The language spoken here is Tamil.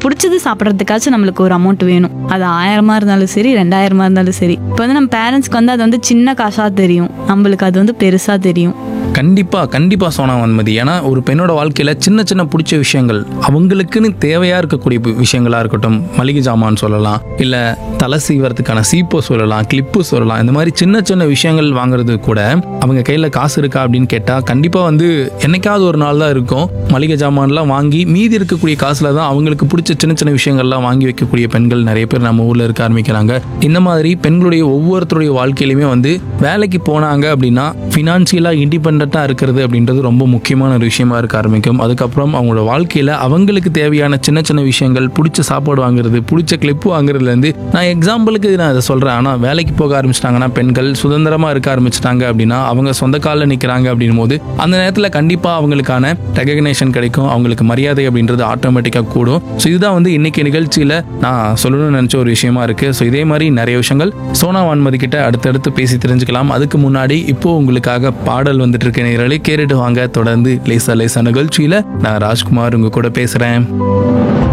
பிடிச்சது சாப்பிட்றதுக்காச்சும் நம்மளுக்கு ஒரு அமௌண்ட் வேணும் அது ஆயிரமா இருந்தாலும் சரி ரெண்டாயிரமா இருந்தாலும் சரி இப்போ வந்து நம்ம பேரண்ட்ஸ்க்கு வந்து அது வந்து சின்ன காசாக தெரியும் நம்மளுக்கு அது வந்து பெருசாக தெரியும் கண்டிப்பா கண்டிப்பா சோனா வன்மதி ஏன்னா ஒரு பெண்ணோட வாழ்க்கையில சின்ன சின்ன பிடிச்ச விஷயங்கள் அவங்களுக்குன்னு தேவையா இருக்கக்கூடிய பு- விஷயங்களா இருக்கட்டும் மளிகை ஜாமான் சொல்லலாம் இல்ல தலை சீவரத்துக்கான சீப்போ சொல்லலாம் கிளிப்பு சொல்லலாம் இந்த மாதிரி சின்ன சின்ன விஷயங்கள் வாங்குறது கூட அவங்க கையில காசு இருக்கா அப்படின்னு கேட்டா கண்டிப்பா வந்து என்னைக்காவது ஒரு நாள் தான் இருக்கும் மளிகை ஜாமான்லாம் வாங்கி மீதி இருக்கக்கூடிய காசுல தான் அவங்களுக்கு பிடிச்ச சின்ன சின்ன விஷயங்கள்லாம் வாங்கி வைக்கக்கூடிய பெண்கள் நிறைய பேர் நம்ம ஊர்ல இருக்க ஆரம்பிக்கிறாங்க இந்த மாதிரி பெண்களுடைய ஒவ்வொருத்தருடைய வாழ்க்கையிலுமே வந்து வேலைக்கு போனாங்க அப்படின்னா ஃபினான்ஷியலாக இண்டிபெண்ட்டாக இருக்கிறது அப்படின்றது ரொம்ப முக்கியமான ஒரு விஷயமா இருக்க ஆரம்பிக்கும் அதுக்கப்புறம் அவங்களோட வாழ்க்கையில் அவங்களுக்கு தேவையான சின்ன சின்ன விஷயங்கள் பிடிச்ச சாப்பாடு வாங்குறது பிடிச்ச கிளிப்பு வாங்குறதுலேருந்து நான் எக்ஸாம்பிளுக்கு நான் இதை சொல்கிறேன் ஆனால் வேலைக்கு போக ஆரம்பிச்சிட்டாங்கன்னா பெண்கள் சுதந்திரமாக இருக்க ஆரம்பிச்சிட்டாங்க அப்படின்னா அவங்க சொந்த காலில் நிற்கிறாங்க அப்படின்னும் போது அந்த நேரத்தில் கண்டிப்பாக அவங்களுக்கான ரெகக்னேஷன் கிடைக்கும் அவங்களுக்கு மரியாதை அப்படின்றது ஆட்டோமேட்டிக்காக கூடும் ஸோ இதுதான் வந்து இன்னைக்கு நிகழ்ச்சியில் நான் சொல்லணும்னு நினச்ச ஒரு விஷயமா இருக்கு ஸோ இதே மாதிரி நிறைய விஷயங்கள் சோனா வான்மதி கிட்ட அடுத்தடுத்து பேசி தெரிஞ்சுக்கலாம் அதுக்கு முன்னாடி இப்போ உங்களுக்காக பாடல் வந்துட்டு இருக்க நேரலை கேட்டுட்டு வாங்க தொடர்ந்து லேசா லேசா நிகழ்ச்சியில நான் ராஜ்குமார் உங்க கூட பேசுறேன்